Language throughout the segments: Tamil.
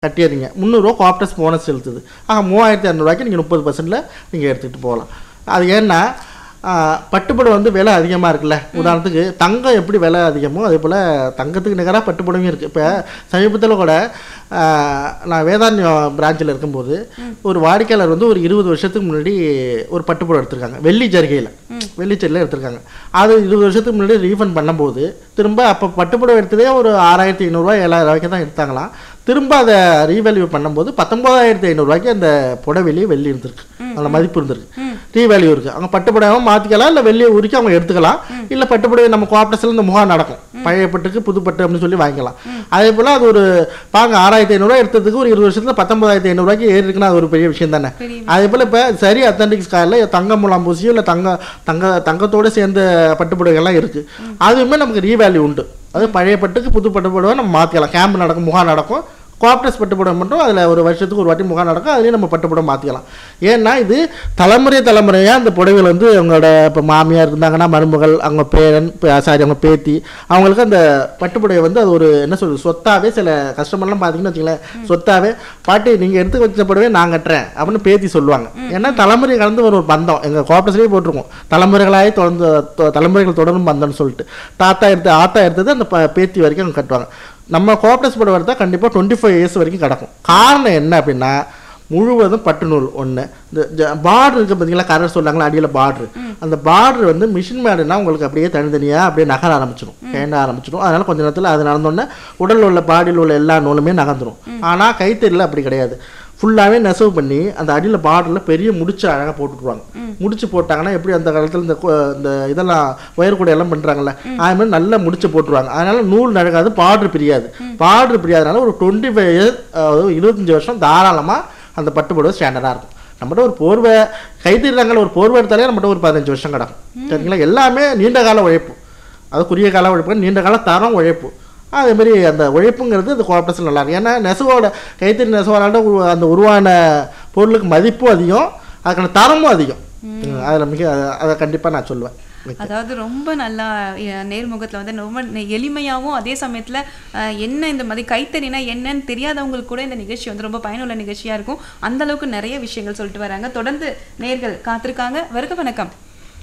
கட்டிடுறீங்க முந்நூறுரூவா கோஆப்டஸ் போனஸ் செலுத்துது ஆக மூவாயிரத்தி இரநூறுவாய்க்கு நீங்கள் முப்பது பர்சன்டில் நீங்கள் எடுத்துகிட்டு போகலாம் அது ஏன்னா ஆஹ், பட்டுப்புடவை வந்து விலை அதிகமாக இருக்குல்ல உதாரணத்துக்கு தங்கம் எப்படி விலை அதிகமோ அதே போல் தங்கத்துக்கு நிகராக பட்டுப்புடவையும் இருக்குது இப்போ சமீபத்தில் கூட ஆஹ், நான் வேதாரண்யம் பிரான்ச்சில் இருக்கும்போது ஒரு வாடிக்கையாளர் வந்து ஒரு இருபது வருஷத்துக்கு முன்னாடி ஒரு பட்டுப்புடவை எடுத்திருக்காங்க வெள்ளி ஜரிகையில் வெள்ளி ஜரிகையில் எடுத்திருக்காங்க அது இருபது வருஷத்துக்கு முன்னாடி ரீஃபண்ட் பண்ணும்போது திரும்ப அப்போ பட்டுப்புடவை எடுத்ததே ஒரு ஆறாயிரத்தி ஐநூறுரூவா ஏழாயிரம் ரூபாய்க்கு தான் எடுத்தாங்களாம் திரும்ப அதை ரீவேல்யூ பண்ணும்போது பத்தொன்பதாயிரத்தி ஐநூறுரூவாய்க்கு அந்த புடவையிலேயே வெள்ளி இருந்திருக்கு அந்த மதிப்பு இருந்திருக்கு ரீவேல்யூ இருக்குது அவங்க பட்டு புடவை மாற்றிக்கலாம் இல்லை வெள்ளியை உருக்கி அவங்க எடுத்துக்கலாம் இல்லை பட்டு புடவை நம்ம கோஆப்டஸில் இந்த முகாம் நடக்கும் பழைய பட்டுக்கு புது பட்டு அப்படின்னு சொல்லி வாங்கிக்கலாம் அதே போல் அது ஒரு பாங்க ஆறாயிரத்தி ஐநூறுரூவா எடுத்ததுக்கு ஒரு இருபது வருஷத்துல பத்தொன்பதாயிரத்தி ஐநூறுரூவாய்க்கு ஏறி இருக்குன்னா அது ஒரு பெரிய விஷயம் தானே பெரிய அதே போல் இப்போ சரி அத்தன்டிக்ஸ் காரில் தங்க முலாம் பூசியோ இல்லை தங்க தங்க தங்கத்தோடு சேர்ந்த பட்டுப்புடவைகள்லாம் இருக்குது அதுவுமே நமக்கு ரீவேல்யூ உண்டு அது பழைய பட்டுக்கு புது பட்டுப்புடவை நம்ம மாற்றிக்கலாம் கேம்ப் நடக்கும் முகாம் நடக்கும் கோஆப்டஸ் பட்டுப்புடவை மட்டும் அதில் ஒரு வருஷத்துக்கு ஒரு வாட்டி முகாம் நடக்கும் அதுலேயும் நம்ம பட்டுப்புடவை மாற்றிக்கலாம் ஏன்னா இது தலைமுறை தலைமுறையாக அந்த புடவைகள் வந்து அவங்களோட இப்போ மாமியார் இருந்தாங்கன்னா மருமகள் அவங்க பேரன் சாரி அவங்க பேத்தி அவங்களுக்கு அந்த பட்டுப்புடவை வந்து அது ஒரு என்ன சொல்றது சொத்தாவே சில கஸ்டமர்லாம் பார்த்தீங்கன்னு வச்சுங்களேன் சொத்தாவே பாட்டி நீங்கள் எடுத்து வச்ச புடவை நான் கட்டுறேன் அப்படின்னு பேத்தி சொல்லுவாங்க ஏன்னா தலைமுறை கலந்து ஒரு பந்தம் எங்கள் கோஆப்டஸ்லேயே போட்டிருக்கோம் தலைமுறைகளாகவே தொடர்ந்து தொ- தலைமுறைகள் தொடரும் பந்தம்னு சொல்லிட்டு தாத்தா எடுத்து ஆத்தா எடுத்தது அந்த ப- பேத்தி வரைக்கும் அவங்க கட்டுவாங்க நம்ம கோஆப்டஸ் புடவை எடுத்தால் கண்டிப்பாக டுவெண்ட்டி ஃபைவ் இயர்ஸ் வரைக்கும் கிடக்கும் காரணம் என்ன அப்படின்னா முழுவதும் பட்டு நூல் ஒன்று இந்த பார்டர் இருக்குது பார்த்தீங்களா கலர் சொல்லாங்களா அடியில் பார்டர் அந்த பார்டர் வந்து மிஷின் மேடுனா உங்களுக்கு அப்படியே தனித்தனியாக அப்படியே நகர ஆரம்பிச்சிடும் கேண்ட ஆரம்பிச்சிடும் அதனால கொஞ்ச நேரத்தில் அது நடந்தோடனே உடலில் உள்ள பாடியில் உள்ள எல்லா நூலுமே நகர்ந்துடும் ஆனால் கைத்தறியில் அப்படி கிடையாது ஃபுல்லாகவே நெசவு பண்ணி அந்த அடியில் பார்டரில் பெரிய முடிச்சு அழகாக போட்டுருவாங்க முடிச்சு போட்டாங்கன்னா எப்படி அந்த காலத்தில் இந்த கு- இந்த இதெல்லாம் ஒயர் கூட எல்லாம் பண்ணுறாங்கல்ல அது மாதிரி நல்லா முடிச்சு போட்டுருவாங்க அதனால நூல் நழகாது பார்டர் பிரியாது பார்டர் பிரியாதனால ஒரு டுவெண்ட்டி ஃபைவ் இயர்ஸ் இருபத்தஞ்சி வருஷம் தாராளமாக அந்த பட்டு புடவை ஸ்டாண்டர்டாக இருக்கும் நம்மகிட்ட ஒரு போர்வை கைத்தறிறாங்கள ஒரு போர்வை எடுத்தாலே நம்மகிட்ட ஒரு பதினஞ்சு வருஷம் கிடக்கும் சரிங்களா எல்லாமே நீண்ட கால உழைப்பு அது குறுகிய கால உழைப்பு நீண்ட கால தரம் உழைப்பு அதே மாதிரி அந்த உழைப்புங்கிறது அந்த கோஆப்டேஷன் நல்லா இருக்கும் ஏன்னா நெசவோட கைத்தறி நெசவாளோட உரு- அந்த உருவான பொருளுக்கு மதிப்பும் அதிகம் அதுக்கான தரமும் அதிகம் அதில் மிக அதை கண்டிப்பாக நான் சொல்லுவேன் அதாவது ரொம்ப நல்லா அஹ், நேர்முகத்துல வந்து ரொம்ப நெ- எளிமையாவும் அதே சமயத்துல அஹ், என்ன இந்த மாதிரி கைத்தறினா என்னன்னு தெரியாதவங்களுக்கு கூட இந்த நிகழ்ச்சி வந்து ரொம்ப பயனுள்ள நிகழ்ச்சியா இருக்கும் அந்த அளவுக்கு நிறைய விஷயங்கள் சொல்லிட்டு வராங்க தொடர்ந்து நேர்கள் காத்திருக்காங்க வருக வணக்கம்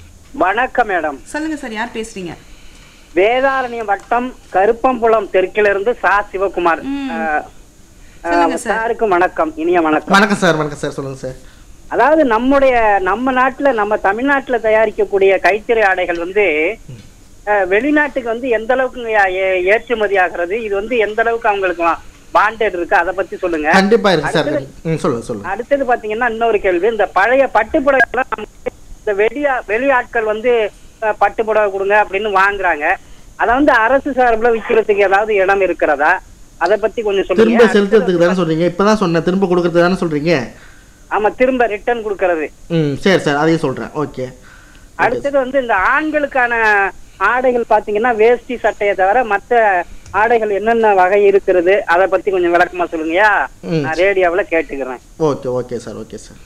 வணக்கம் மேடம் சொல்லுங்க சார் யார் பேசுறீங்க வேதாரண்யம் வட்டம் கருப்பம்புலம் தெற்கிலிருந்து சா சிவகுமார் அஹ், சொல்லுங்க அஹ், சாருக்கு வணக்கம் இனிய வணக்கம் வணக்கம் சார் வணக்கம் சார் சொல்லுங்கள் சார் அதாவது நம்முடைய நம்ம நாட்டுல நம்ம தமிழ்நாட்டுல தயாரிக்கக்கூடிய கைத்தறி ஆடைகள் வந்து அஹ், வெளிநாட்டுக்கு வந்து எந்த அளவுக்கு ஏ- ஏற்றுமதி ஆகிறது இது வந்து எந்த அளவுக்கு அவங்களுக்கு பாண்டட் இருக்கு அதை பத்தி சொல்லுங்க கண்டிப்பாக இருக்குது சார் ம் சொல்லுங்கள் சொல்லுங்கள் அடுத்தது பாத்தீங்கன்னா இன்னொரு கேள்வி இந்த பழைய பட்டுப்புடவை எல்லாம் நமக்கு இந்த வெளியா வெளியாட்கள் வந்து அஹ், பட்டுப்புடவை கொடுங்க அப்படின்னு வாங்குறாங்க அதை வந்து அரசு சார்பில் விற்கிறதுக்கு ஏதாவது இடம் இருக்கிறதா அதை பத்தி கொஞ்சம் திரும்ப சொல்லுங்க செலுத்துறதுக்கு தானே சொல்கிறீங்க இப்போ தான் சொன்னேன் திரும்ப கொடுக்கறதுக்கு தானே சொல்கிறீங்க ஆமா திரும்ப ரிட்டர்ன் கொடுக்கறது ம் சரி சார் அதையும் சொல்கிறேன் ஓகே அடுத்தது வந்து இந்த ஆண்களுக்கான ஆடைகள் பாத்தீங்கன்னா வேஷ்டி சட்டையை தவிர மத்த ஆடைகள் என்னென்ன வகை இருக்கிறது அதை பத்தி கொஞ்சம் விளக்கமா சொல்லுங்கயா ம். நான் ரேடியோவுல கேட்டுக்கிறேன் okay okay sir okay sir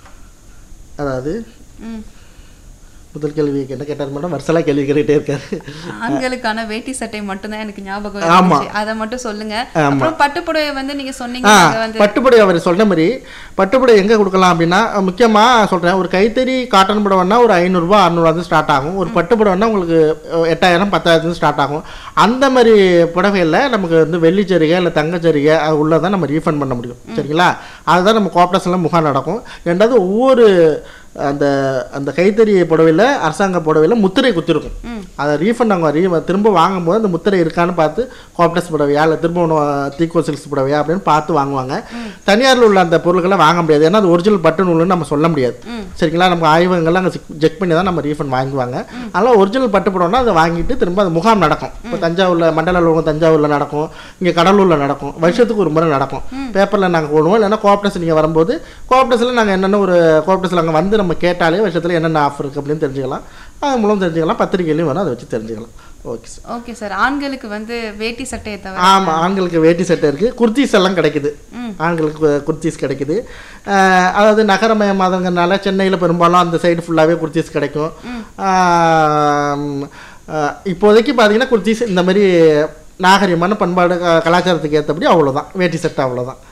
அதாவது ம். முதல் கேள்வி என்ன கேட்டார் மேடம் வருஷலா கேள்வி கேட்டுகிட்டே இருக்காரு ஆண்களுக்கான வேட்டி சட்டை மட்டும்தான் எனக்கு ஞாபகம் ஆமா. இருந்துச்சு. அதை மட்டும் சொல்லுங்க ஆமா. அப்புறம் பட்டுப்புடவை வந்து நீங்க சொன்னீங்க ஆ நாங்க வந்து பட்டுப்புடவை அவர் சொன்ன மாதிரி பட்டுப்புடவை எங்கே கொடுக்கலாம் அப்படின்னா முக்கியமாக சொல்கிறேன் ஒரு கைத்தறி காட்டன் புடவைன்னா ஒரு ஐநூறுரூவா அறநூறுவா ஸ்டார்ட் ஆகும் ஒரு பட்டு புடவைன்னா உங்களுக்கு அஹ், எட்டாயிரம் பத்தாயிரத்துலேருந்து ஸ்டார்ட் ஆகும் அந்த மாதிரி புடவைகளில் நமக்கு வந்து வெள்ளிச்சரிகை இல்லை தங்கச்சரிகை அது உள்ளே தான் நம்ம ரீஃபண்ட் பண்ண முடியும் சரிங்களா அதுதான் நம்ம கோஆப்டேஷனில் முகாம் நடக்கும் ரெண்டாவது ஒவ்வொரு அந்த அந்த கைத்தறி புடவையில் அரசாங்க புடவையில் முத்திரை குத்திருக்கும் அதை ரீஃபண்ட் அவங்க ரீ திரும்ப வாங்கும்போது அந்த முத்திரை இருக்கான்னு பார்த்து கோஆப்டஸ் புடவையா இல்லை திரும்ப ஒன்று தீக்கோ சில்க்ஸ் புடவையா அப்படின்னு பார்த்து வாங்குவாங்க தனியாரில் உள்ள அந்த பொருட்களை வாங்க முடியாது ஏன்னா அது ஒரிஜினல் பட்டு நூல்னு நம்ம சொல்ல முடியாது சரிங்களா நம்ம ஆய்வகங்கள்லாம் அங்கே செக் பண்ணி தான் நம்ம ரீஃபண்ட் வாங்குவாங்க அதனால் ஒரிஜினல் பட்டு புடவைனா அதை வாங்கிட்டு திரும்ப அது முகாம் நடக்கும் இப்போ தஞ்சாவூரில் மண்டல அலுவலகம் தஞ்சாவூரில் நடக்கும் இங்கே கடலூரில் நடக்கும் வருஷத்துக்கு ஒரு முறை நடக்கும் பேப்பரில் நாங்கள் போடுவோம் இல்லைன்னா கோஆப்டஸ் நீங்கள் வரும்போது கோஆப்டஸில் நாங்கள் என்னென்ன ஒரு கோஆப்டஸில் அங்கே வந்து நம்ம கேட்டாலே வருஷத்தில் என்னென்ன ஆஃபர் இருக்குது அப்படின்னு தெரிஞ்சுக்கலாம் அது மூலம் தெரிஞ்சுக்கலாம் பத்திரிகையிலையும் வேணும் அதை வச்சு தெரிஞ்சுக்கலாம் ஓகே சார் ஓகே சார் ஆண்களுக்கு வந்து வேட்டி சட்டையை தவிர ஆமாம் ஆண்களுக்கு வேட்டி சட்டை இருக்குது குர்த்தீஸ் எல்லாம் கிடைக்குது ஆண்களுக்கு கு- குர்த்தீஸ் கிடைக்குது அஹ், அதாவது நகரமயமாதங்கிறனால சென்னையில் பெரும்பாலும் அந்த சைடு ஃபுல்லாகவே குர்த்தீஸ் கிடைக்கும் ஆம், அஹ், இப்போதைக்கு பார்த்தீங்கன்னா குர்த்தீஸ் இந்த மாதிரி நாகரிகமான பண்பாடு க- கலாச்சாரத்துக்கு ஏற்றபடி அவ்வளோதான் வேட்டி சட்டை அவ்வளோதான்